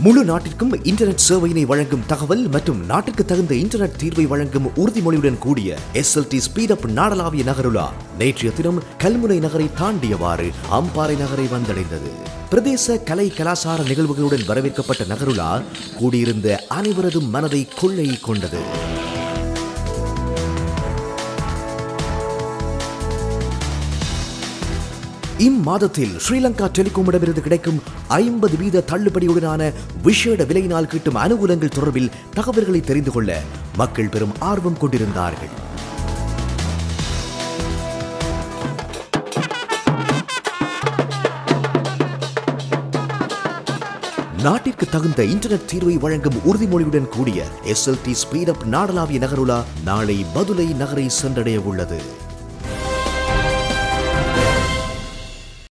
முழு நாட்டிற்கும் இன்டர்நெட் சேவையினை வழங்கும் தகவல் மற்றும் நாட்டிற்கு தகுந்த இன்டர்நெட் தீர்வை வழங்கும் உறுதிமொழியுடன் கூடிய எஸ்எல்டி ஸ்பீட் அப் நாடளாவிய நகருலா நேற்றைய தினம் கல்முனை நகரை தாண்டியவாறு அம்பாறை நகரை வந்தடைந்தது பிரதேச கலை கலாசார நிகழ்வுகளுடன் வரவேற்கப்பட்ட நகருலா கூடியிருந்த அனைவரதும் மனதை கொள்ளை கொண்டது இம்மாதத்தில் ஸ்ரீலங்கா டெலிகாமிடமிருந்து கிடைக்கும் ஐம்பது வீத தள்ளுபடியுடனான விசேட விலையினால் கிட்டும் அனுகூலங்கள் தொடர்பில் தகவல்களை தெரிந்து கொள்ள மக்கள் பெரும் ஆர்வம் கொண்டிருந்தார்கள் நாட்டிற்கு தகுந்த இன்டர்நெட் தீர்வை வழங்கும் உறுதிமொழியுடன் கூடிய எஸ்எல்டி ஸ்பீட் அப் நாடளாவிய நகருலா நாளை பதுளை நகரை சென்றடைய உள்ளது